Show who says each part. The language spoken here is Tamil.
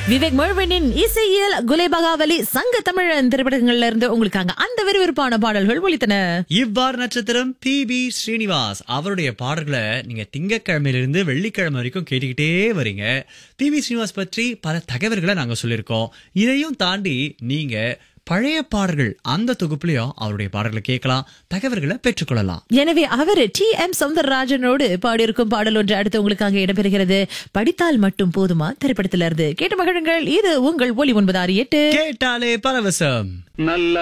Speaker 1: விவேக் மழுவனின் இசையில் குலேபகாவலி சங்க தமிழன் திரைப்படங்கள்ல இருந்து உங்களுக்காக அந்த விறுவிறுப்பான பாடல்கள் ஒலித்தன
Speaker 2: இவ்வாறு நட்சத்திரம் பி பி ஸ்ரீனிவாஸ் அவருடைய பாடல்களை நீங்க திங்கட்கிழமையிலிருந்து வெள்ளிக்கிழமை வரைக்கும் கேட்டுக்கிட்டே வரீங்க பி பி ஸ்ரீனிவாஸ் பற்றி பல தகவல்களை நாங்க சொல்லியிருக்கோம் இதையும் தாண்டி நீங்க பழைய பாடல்கள் அந்த தொகுப்புலயும் அவருடைய பாடல்களை கேட்கலாம் தகவல்களை பெற்றுக்கொள்ளலாம்
Speaker 1: எனவே அவர் டி எம் சௌந்தரராஜனோடு பாடியிருக்கும் பாடல் ஒன்று அடுத்து உங்களுக்காக இடம்பெறுகிறது படித்தால் மட்டும் போதுமா திரைப்படத்திலிருந்து கேட்டு மகிழுங்கள் இது உங்கள் ஒலி ஒன்பது ஆறு எட்டு
Speaker 2: கேட்டாலே பரவசம்
Speaker 3: நல்ல